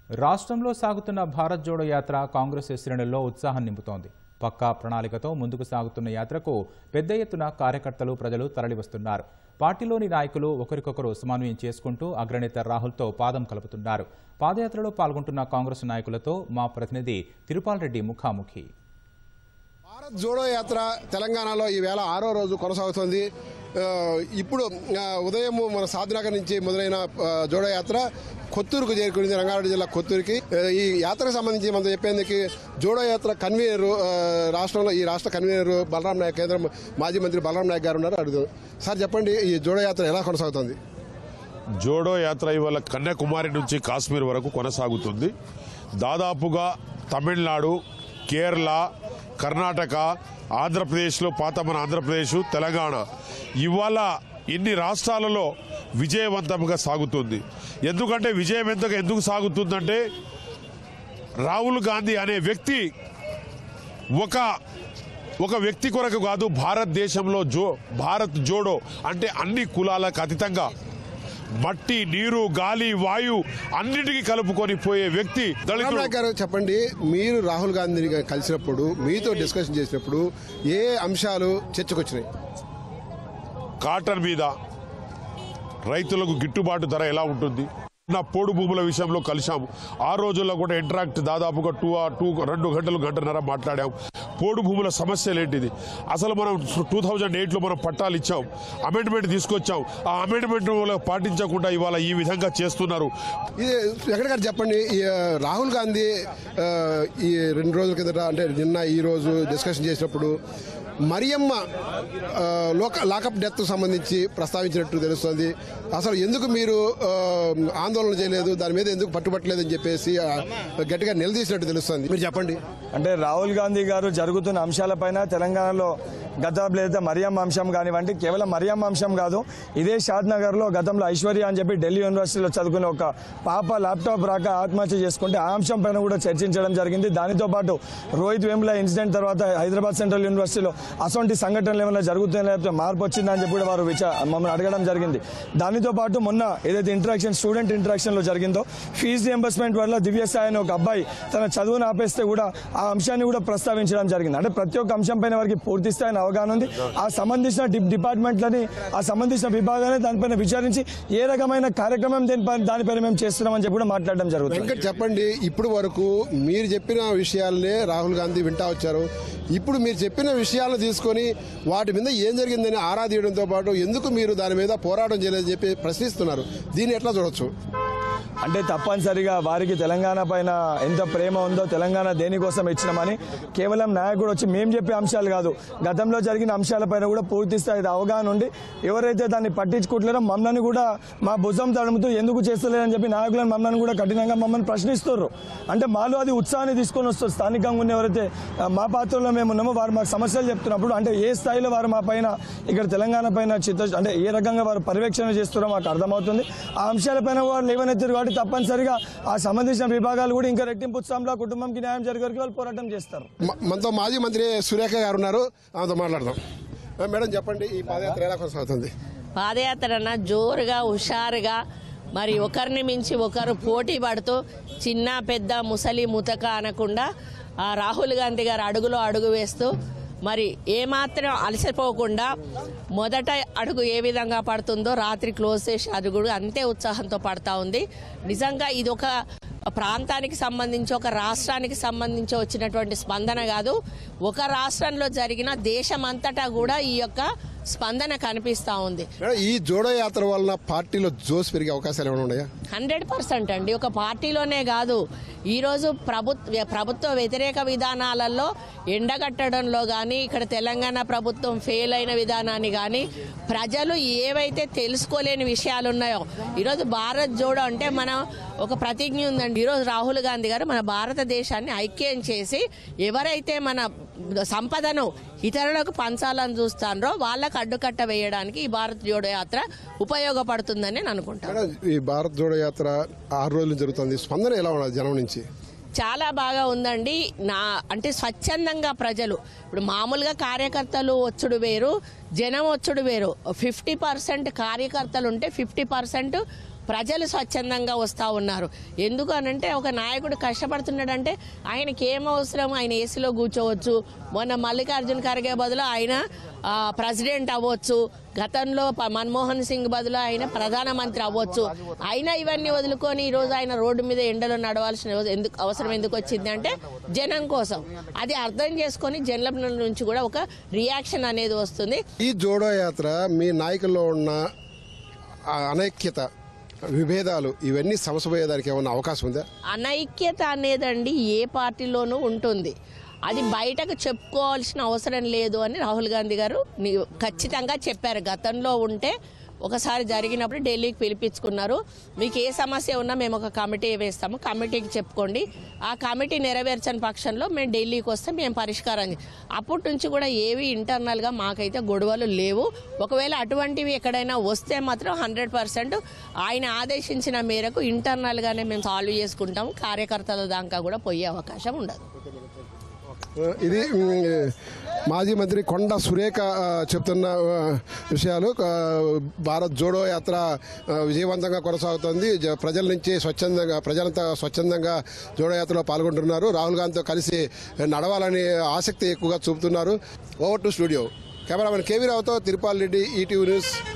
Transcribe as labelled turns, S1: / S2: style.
S1: రాష్ట్రంలో సాగుతున్న భారత్ జోడో యాత్ర కాంగ్రెస్ శ్రేణుల్లో ఉత్సాహం నింపుతోంది పక్కా ప్రణాళికతో ముందుకు సాగుతున్న యాత్రకు పెద్ద ఎత్తున కార్యకర్తలు ప్రజలు తరలివస్తున్నారు పార్టీలోని నాయకులు ఒకరికొకరు సమన్వయం చేసుకుంటూ అగ్రనేత రాహుల్తో పాదం కలుపుతున్నారు పాదయాత్రలో పాల్గొంటున్న కాంగ్రెస్ నాయకులతో మా ప్రతినిధి తిరుపాల్ రెడ్డి ముఖాముఖి
S2: భారత్ జోడో యాత్ర తెలంగాణలో ఈవేళ ఆరో రోజు కొనసాగుతోంది ఆ, ఇప్పుడు ఆ, ఉదయం మన సాధనగర్ నుంచి మొదలైన ఆ, జోడో యాత్ర కొత్తూరుకు చేరుకుంది రంగారెడ్డి జిల్లా కొత్తూరుకి ఆ, ఈ యాత్రకు సంబంధించి మనం చెప్పేందుకు జోడో యాత్ర కన్వీనర్ ఆ, రాష్ట్రంలో ఈ రాష్ట్ర కన్వీనర్ బలరాం నాయక్ కేంద్ర మాజీ మంత్రి బలరాం నాయక్ గారు ఉన్నారు అడుగుదాం సార్ చెప్పండి ఈ జోడో యాత్ర ఎలా కొనసాగుతోంది
S3: జోడో యాత్ర ఇవాళ కన్యాకుమారి నుంచి కాశ్మీర్ వరకు కొనసాగుతుంది దాదాపుగా తమిళనాడు కేరళ కర్ణాటక ఆంధ్రప్రదేశ్లో పాత మన ఆంధ్రప్రదేశ్ తెలంగాణ ఇవాళ ఇన్ని రాష్ట్రాలలో విజయవంతంగా సాగుతుంది ఎందుకంటే విజయం ఎంత ఎందుకు సాగుతుందంటే రాహుల్ గాంధీ అనే వ్యక్తి ఒక ఒక వ్యక్తి కొరకు కాదు భారతదేశంలో జో భారత్ జోడో అంటే అన్ని కులాలకు అతీతంగా మట్టి నీరు గాలి వాయు అన్నిటికీ కలుపుకొని పోయే వ్యక్తి
S2: బలరాం
S3: దళితుడు
S2: నాయక్ గారు చెప్పండి మీరు రాహుల్ గాంధీని కలిసినప్పుడు మీతో డిస్కషన్ చేసినప్పుడు ఏ అంశాలు చర్చకొచ్చినాయి
S3: కాటన్ మీద రైతులకు గిట్టుబాటు ధర ఎలా ఉంటుంది నా పోడు భూముల విషయంలో కలిశాము ఆ రోజుల్లో కూడా ఇంటరాక్ట్ దాదాపుగా టూ టూ రెండు గంటలు గంటన్నర మాట్లాడాం పోడు భూముల సమస్యలు ఏంటిది అసలు మనం టూ థౌజండ్ ఎయిట్లో మనం పట్టాలు ఇచ్చాం అమెండ్మెంట్ తీసుకొచ్చాం ఆ అమెండ్మెంట్ పాటించకుండా ఇవాళ ఈ విధంగా చేస్తున్నారు
S2: ఇది వెంకట గారు చెప్పండి ఈ, ఆ, రాహుల్ గాంధీ ఆ, ఈ రెండు రోజుల కిందట అంటే నిన్న ఈ రోజు డిస్కషన్ చేసినప్పుడు మరియమ్మ ఆ, లోక లాకప్ డెత్ సంబంధించి ప్రస్తావించినట్టు తెలుస్తుంది అసలు ఎందుకు మీరు ఆ, ఆందోళన చేయలేదు దాని మీద ఎందుకు పట్టుబట్టలేదు అని చెప్పేసి ఆ, గట్టిగా నిలదీసినట్టు తెలుస్తుంది మీరు చెప్పండి
S4: అంటే రాహుల్ గాంధీ గారు జరుగుతున్న అంశాలపైన తెలంగాణలో గతంలో అయితే మరియమ్మ అంశం కానివ్వండి కేవలం మరియమ్మ అంశం కాదు ఇదే షాద్ నగర్ లో గతంలో ఐశ్వర్య అని చెప్పి ఢిల్లీ యూనివర్సిటీలో చదువుకునే ఒక పాప ల్యాప్టాప్ రాక ఆత్మహత్య చేసుకుంటే ఆ అంశం పైన కూడా చర్చించడం జరిగింది దానితో పాటు రోహిత్ వేముల ఇన్సిడెంట్ తర్వాత హైదరాబాద్ సెంట్రల్ యూనివర్సిటీలో అసొంటి సంఘటనలు ఏమైనా జరుగుతున్నాయి లేకపోతే మార్పు వచ్చిందా అని చెప్పి కూడా వారు విచా మమ్మల్ని అడగడం జరిగింది దానితో పాటు మొన్న ఏదైతే ఇంటరాక్షన్ స్టూడెంట్ ఇంటరాక్షన్ లో జరిగిందో ఫీజు రియంబర్స్మెంట్ వల్ల దివ్యసాయి అనే ఒక అబ్బాయి తన చదువును ఆపేస్తే కూడా ఆ అంశాన్ని కూడా ప్రస్తావించడం జరిగింది అంటే ప్రతి ఒక్క అంశం పైన వారికి పూర్తి స్థాయిన అవగాహన ఉంది ఆ సంబంధించిన డి- డిపార్ట్మెంట్లని ఆ సంబంధించిన విభాగాన్ని దానిపైన విచారించి ఏ రకమైన కార్యక్రమం దీనిపైన దానిపైన మేము చేస్తున్నామని చెప్పి కూడా మాట్లాడడం జరుగుతుంది
S2: వెంకట్ చెప్పండి ఇప్పుడు వరకు మీరు చెప్పిన విషయాలనే రాహుల్ గాంధీ వింటా వచ్చారు ఇప్పుడు మీరు చెప్పిన విషయాలను తీసుకొని వాటి మీద ఏం జరిగిందని ఆరా తీయడంతో పాటు ఎందుకు మీరు దాని మీద పోరాటం చేయలేదని చెప్పి ప్రశ్నిస్తున్నారు దీన్ని ఎట్లా చూడొచ్చు
S4: అంటే తప్పనిసరిగా వారికి తెలంగాణ పైన ఎంత ప్రేమ ఉందో తెలంగాణ దేనికోసం ఇచ్చినామని కేవలం నాయకుడు వచ్చి మేము చెప్పే అంశాలు కాదు గతంలో జరిగిన అంశాలపైన కూడా పూర్తి స్థాయి అవగాహన ఉండి ఎవరైతే దాన్ని పట్టించుకుంటలేరో మమ్మల్ని కూడా మా భుజం తడుముతూ ఎందుకు చేస్తలేరని చెప్పి నాయకులను మమ్మల్ని కూడా కఠినంగా మమ్మల్ని ప్రశ్నిస్తున్నారు అంటే మాలో అది ఉత్సాహాన్ని తీసుకొని వస్తారు స్థానికంగా ఉన్న ఎవరైతే ఆ, మా పాత్రలో మేము ఉన్నామో వారు మాకు సమస్యలు చెప్తున్నప్పుడు అంటే ఏ స్థాయిలో వారు మా పైన ఇక్కడ తెలంగాణ పైన చిత్త అంటే ఏ రకంగా వారు పర్యవేక్షణ చేస్తున్నారో మాకు అర్థమవుతుంది ఆ అంశాలపైన వారు లేవనెత్తారు కాబట్టి తప్పనిసరిగా ఆ సంబంధించిన విభాగాలు కూడా ఇంకా రెట్టింపు ఉత్సాహంలో ఆ కుటుంబంకి న్యాయం జరిగే వరకు వాళ్ళు పోరాటం చేస్తారు
S2: మ- మనతో మాజీ మంత్రి సురేఖ గారు ఉన్నారు ఆమెతో మాట్లాడదాం ఆ, మేడం చెప్పండి ఈ పాదయాత్ర ఎలా కొనసాగుతుంది
S5: పాదయాత్రన జోరుగా హుషారుగా మరి ఒకరిని మించి ఒకరు పోటీ పడుతూ చిన్న పెద్ద ముసలి ముతక అనకుండా ఆ రాహుల్ గాంధీ గారు అడుగులో అడుగు వేస్తూ మరి ఏమాత్రం అలసిపోకుండా మొదట అడుగు ఏ విధంగా పడుతుందో రాత్రి క్లోజ్ చేసి అడుగు అంతే ఉత్సాహంతో పడతా ఉంది నిజంగా ఇది ఒక ప్రాంతానికి సంబంధించి ఒక రాష్ట్రానికి సంబంధించి వచ్చినటువంటి స్పందన కాదు ఒక రాష్ట్రంలో జరిగిన దేశమంతటా కూడా ఈ యొక్క స్పందన కనిపిస్తూ ఉంది
S2: మేడం ఈ జోడో యాత్ర వలన పార్టీలో జోస్ పెరిగే అవకాశాలు ఏమైనా ఉన్నాయా
S5: హండ్రెడ్ పర్సెంట్ అండి ఒక పార్టీలోనే కాదు ఈరోజు ప్రభుత్వ ప్రభుత్వ వ్యతిరేక విధానాలలో ఎండగట్టడంలో కానీ ఇక్కడ తెలంగాణ ప్రభుత్వం ఫెయిల్ అయిన విధానాన్ని కానీ ప్రజలు ఏవైతే తెలుసుకోలేని విషయాలు ఉన్నాయో ఈరోజు భారత్ జోడో అంటే మన ఒక ప్రతిజ్ఞ ఉందండి ఈరోజు రాహుల్ గాంధీ గారు మన భారతదేశాన్ని ఐక్యం చేసి ఎవరైతే మన సంపదను ఇతరులకు పంచాలని చూస్తారో వాళ్ళకు అడ్డుకట్ట వేయడానికి ఈ భారత్ జోడో యాత్ర ఉపయోగపడుతుందని నేను అనుకుంటాను
S2: మేడం ఈ భారత్ జోడో యాత్ర ఆరు రోజులు జరుగుతుంది స్పందన ఎలా ఉన్నది జనం నుంచి
S5: చాలా బాగా ఉందండి నా అంటే స్వచ్ఛందంగా ప్రజలు ఇప్పుడు మామూలుగా కార్యకర్తలు వచ్చుడు వేరు జనం వచ్చుడు వేరు ఫిఫ్టీ పర్సెంట్ కార్యకర్తలు ఉంటే ఫిఫ్టీ పర్సెంట్ ప్రజలు స్వచ్ఛందంగా వస్తూ ఉన్నారు ఎందుకు అనంటే ఒక నాయకుడు కష్టపడుతున్నాడంటే ఆయనకి ఏం అవసరం ఆయన ఏసీలో కూర్చోవచ్చు మొన్న మల్లికార్జున ఖర్గే బదులు ఆయన ఆ, ప్రెసిడెంట్ అవ్వచ్చు గతంలో ప- మన్మోహన్ సింగ్ బదులు ఆయన ప్రధానమంత్రి అవ్వచ్చు అయినా ఇవన్నీ వదులుకొని ఈరోజు ఆయన రోడ్డు మీద ఎండలో నడవాల్సిన ఎందుకు అవసరం ఎందుకు వచ్చింది అంటే జనం కోసం అది అర్థం చేసుకొని జనం నుంచి కూడా ఒక రియాక్షన్ అనేది వస్తుంది
S2: ఈ జోడో యాత్ర మీ నాయకుల్లో ఉన్న ఆ అనైక్యత విభేదాలు ఇవన్నీ సమసపోయేదానికి ఏమన్నా అవకాశం ఉందా
S5: అనైక్యత అనేదండి ఏ పార్టీలోనూ ఉంటుంది అది బయటకు చెప్పుకోవాల్సిన అవసరం లేదు అని రాహుల్ గాంధీ గారు ని- ఖచ్చితంగా చెప్పారు గతంలో ఉంటే ఒకసారి జరిగినప్పుడు ఢిల్లీకి పిలిపించుకున్నారు మీకు ఏ సమస్య ఉన్నా మేము ఒక కమిటీ వేస్తాము కమిటీకి చెప్పుకోండి ఆ కమిటీ నెరవేర్చని పక్షంలో మేము ఢిల్లీకి వస్తే మేము పరిష్కారం చే- అప్పటి నుంచి కూడా ఏవి ఇంటర్నల్గా మాకైతే గొడవలు లేవు ఒకవేళ అటువంటివి ఎక్కడైనా వస్తే మాత్రం హండ్రెడ్ పర్సెంట్ ఆయన ఆదేశించిన మేరకు ఇంటర్నల్గానే మేము సాల్వ్ చేసుకుంటాం కార్యకర్తల దాకా కూడా పోయే అవకాశం ఉండదు
S2: ఇది మ్, మాజీ మంత్రి కొండ సురేఖ ఆ, చెప్తున్న ఆ, విషయాలు ఆ, భారత్ జోడో యాత్ర ఆ, విజయవంతంగా కొనసాగుతోంది జ- ప్రజల నుంచి స్వచ్ఛందంగా ప్రజలంతా స్వచ్ఛందంగా జోడో యాత్రలో పాల్గొంటున్నారు రాహుల్ గాంధీతో కలిసి నడవాలని ఆసక్తి ఎక్కువగా చూపుతున్నారు over to studio cameraman K V రావుతో తిరుపాల్ రెడ్డి ఈటీవీ న్యూస్